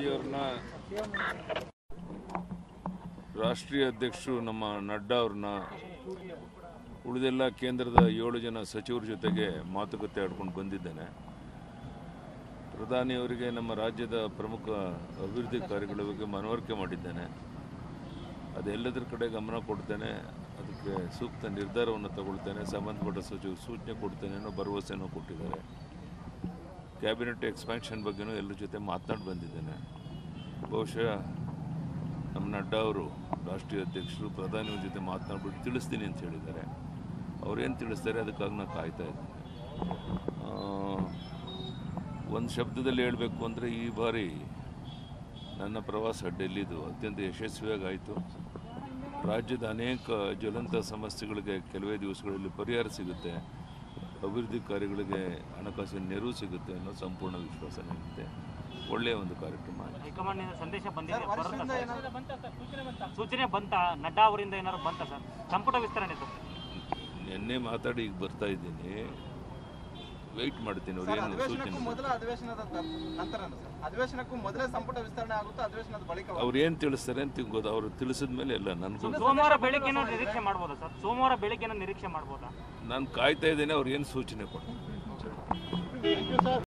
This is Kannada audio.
ಗಾಂಧಿಯವ್ರನ್ನ ರಾಷ್ಟ್ರೀಯ ಅಧ್ಯಕ್ಷರು ನಮ್ಮ ನಡ್ಡಾ ಅವ್ರನ್ನ ಉಳಿದೆಲ್ಲ ಕೇಂದ್ರದ ಏಳು ಜನ ಸಚಿವರ ಜೊತೆಗೆ ಮಾತುಕತೆ ಆಡ್ಕೊಂಡು ಬಂದಿದ್ದೇನೆ ಪ್ರಧಾನಿಯವರಿಗೆ ನಮ್ಮ ರಾಜ್ಯದ ಪ್ರಮುಖ ಅಭಿವೃದ್ಧಿ ಕಾರ್ಯಗಳ ಬಗ್ಗೆ ಮನವರಿಕೆ ಮಾಡಿದ್ದೇನೆ ಅದೆಲ್ಲದರ ಕಡೆ ಗಮನ ಕೊಡ್ತೇನೆ ಅದಕ್ಕೆ ಸೂಕ್ತ ನಿರ್ಧಾರವನ್ನು ತಗೊಳ್ತೇನೆ ಸಂಬಂಧಪಟ್ಟ ಸಚಿವರು ಸೂಚನೆ ಕೊಡ್ತೇನೆ ಅನ್ನೋ ಭರವಸೆನೂ ಕೊಟ್ಟಿದ್ದಾರೆ ಕ್ಯಾಬಿನೆಟ್ ಎಕ್ಸ್ಪ್ಯಾನ್ಷನ್ ಬಗ್ಗೆನೂ ಎಲ್ಲರ ಜೊತೆ ಮಾತನಾಡಿ ಬಂದಿದ್ದೇನೆ ಬಹುಶಃ ನಮ್ಮ ನಡ್ಡಾ ಅವರು ರಾಷ್ಟ್ರೀಯ ಅಧ್ಯಕ್ಷರು ಪ್ರಧಾನಿಯವ್ರ ಜೊತೆ ಮಾತನಾಡ್ಬಿಟ್ಟು ತಿಳಿಸ್ತೀನಿ ಅಂತ ಹೇಳಿದ್ದಾರೆ ಅವ್ರೇನು ತಿಳಿಸ್ತಾರೆ ಅದಕ್ಕಾಗಿ ನಾನು ಕಾಯ್ತಾ ಇದ್ದೇನೆ ಒಂದು ಶಬ್ದದಲ್ಲಿ ಹೇಳಬೇಕು ಅಂದರೆ ಈ ಬಾರಿ ನನ್ನ ಪ್ರವಾಸ ಡೆಲ್ಲಿದು ಅತ್ಯಂತ ಯಶಸ್ವಿಯಾಗಿ ಆಯಿತು ರಾಜ್ಯದ ಅನೇಕ ಜ್ವಲಂತ ಸಮಸ್ಯೆಗಳಿಗೆ ಕೆಲವೇ ದಿವಸಗಳಲ್ಲಿ ಪರಿಹಾರ ಸಿಗುತ್ತೆ ಅಭಿವೃದ್ಧಿ ಕಾರ್ಯಗಳಿಗೆ ಹಣಕಾಸಿನ ನೆರವು ಸಿಗುತ್ತೆ ಅನ್ನೋ ಸಂಪೂರ್ಣ ವಿಶ್ವಾಸ ನನಗಿದೆ ಒಳ್ಳೆಯ ಒಂದು ಕಾರ್ಯಕ್ರಮ ಆಗಿದೆ. ಹೈಕಮಾಂಡ್ನಿಂದ ಸಂದೇಶ ಬಂದಿದೆ ಬರುತ್ತಾ ಸರ್? ಸೂಚನೆ ಬಂತ ನಡ್ಡಾ ಅವರಿಂದ ಏನಾದ್ರು ಬಂತ ಸರ್ ಸಂಪುಟ ವಿಸ್ತರಣೆ ಸರ್ ನಿನ್ನೆ ಮಾತಾಡಿ ಈಗ ಬರ್ತಾ ಇದ್ದೀನಿ ವೆಯ್ಟ್ ಮಾಡ್ತೀನಿ ಅವ್ರು ಏನು ಅಧಿವೇಶನಕ್ಕೂ ಸೂಚನೆ ಮೊದಲ ಅಧಿವೇಶನದ ನಂತರ ಸರ್ ಅಧಿವೇಶನಕ್ಕೂ ಮೊದಲೇ ಸಂಪುಟ ವಿಸ್ತರಣೆ ಆಗುತ್ತಾ ಅಧಿವೇಶನದ ಬಳಿಕ ಅವ್ರು ಏನು ತಿಳಿಸ್ತಾರೆ ಅಂತ ಗೊತ್ತು ಅವ್ರು ತಿಳಿಸಿದ ಮೇಲೆ ಎಲ್ಲ ನನಗೂ ಸೋಮವಾರ ಬೆಳಿಗ್ಗೆ ನಿರೀಕ್ಷೆ ಮಾಡ್ಬೋದಾ ಸರ್ ಸೋಮವಾರ ಬೆಳಿಗ್ಗೆ ನಿರೀಕ್ಷೆ ಮಾಡ್ಬೋದಾ ನಾನು ಕಾಯ್ತಾ ಇದ್ದೇನೆ ಅವ್ರು ಏನು ಸೂಚನೆ ಕೊಡ್ತಾರೆ